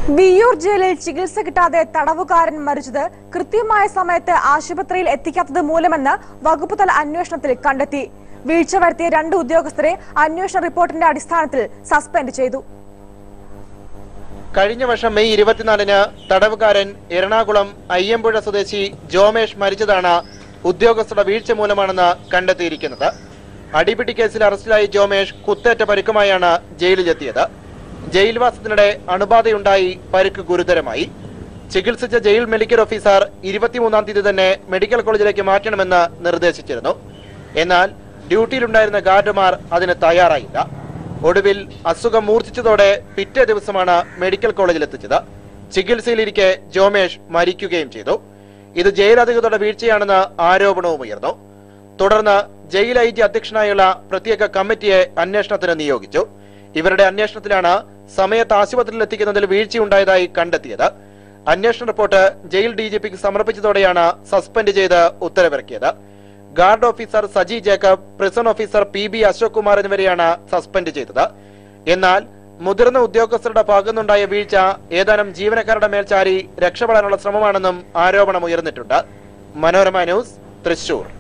വിയ്യൂർ ജയിലിൽ ചികിത്സ കിട്ടാതെ തടവുകാരൻ മരിച്ചത് കൃത്യമായ സമയത്ത് ആശുപത്രിയിൽ എത്തിക്കാത്തത് മൂലമെന്ന് വകുപ്പ് തല അന്വേഷണത്തിൽ കണ്ടെത്തി വീഴ്ച വരുത്തിയ രണ്ട് ഉദ്യോഗസ്ഥരെ അന്വേഷണ റിപ്പോർട്ടിന്റെ അടിസ്ഥാനത്തിൽ സസ്പെൻഡ് ചെയ്തു കഴിഞ്ഞ വർഷം മെയ് ഇരുപത്തിനാലിന് തടവുകാരൻ എറണാകുളം അയ്യമ്പുഴ സ്വദേശി ജോമേഷ് മരിച്ചതാണ് ഉദ്യോഗസ്ഥരുടെ വീഴ്ച മൂലമാണെന്ന് കണ്ടെത്തിയിരിക്കുന്നത് അടിപിടി കേസിൽ അറസ്റ്റിലായ ജോമേഷ് കുത്തേറ്റ പരുക്കുമായാണ് ജയിലിലെത്തിയത് ജയിൽവാസത്തിനിടെ അണുബാധയുണ്ടായി പരുക്ക് ഗുരുതരമായി ചികിത്സിച്ച ജയിൽ മെഡിക്കൽ ഓഫീസർ ഇരുപത്തിമൂന്നാം തീയതി തന്നെ മെഡിക്കൽ കോളേജിലേക്ക് മാറ്റണമെന്ന് നിർദ്ദേശിച്ചിരുന്നു എന്നാൽ ഡ്യൂട്ടിയിലുണ്ടായിരുന്ന ഗാർഡുമാർ അതിന് തയ്യാറായില്ല ഒടുവിൽ അസുഖം മൂർച്ഛിച്ചതോടെ പിറ്റേ ദിവസമാണ് മെഡിക്കൽ കോളേജിൽ എത്തിച്ചത് ചികിത്സയിലിരിക്കെ ജോമേഷ് മരിക്കുകയും ചെയ്തു ഇത് ജയിൽ അധികൃതരുടെ വീഴ്ചയാണെന്ന് ആരോപണവും ഉയർന്നു തുടർന്ന് ജയിൽ ഐ ജി അധ്യക്ഷനായുള്ള പ്രത്യേക കമ്മിറ്റിയെ അന്വേഷണത്തിന് നിയോഗിച്ചു ഇവരുടെ അന്വേഷണത്തിലാണ് സമയത്ത് ആശുപത്രിയിൽ എത്തിക്കുന്നതിൽ വീഴ്ചയുണ്ടായതായി കണ്ടെത്തിയത് അന്വേഷണ റിപ്പോർട്ട് ജയിൽ ഡി ജി പിക്ക് സമർപ്പിച്ചതോടെയാണ് സസ്പെൻഡ് ചെയ്ത് ഉത്തരവിറക്കിയത് guard officer Saji Jacob prison officer P B Ashok Kumar എന്നിവരെയാണ് സസ്പെൻഡ് ചെയ്തത് എന്നാൽ മുതിർന്ന ഉദ്യോഗസ്ഥരുടെ ഭാഗത്തുനിന്നുണ്ടായ വീഴ്ച ഏതാനും ജീവനക്കാരുടെ മേൽ ചാരി രക്ഷപ്പെടാനുള്ള ശ്രമമാണെന്നും ആരോപണം ഉയർന്നിട്ടുണ്ട് മനോരമ ന്യൂസ് തൃശൂർ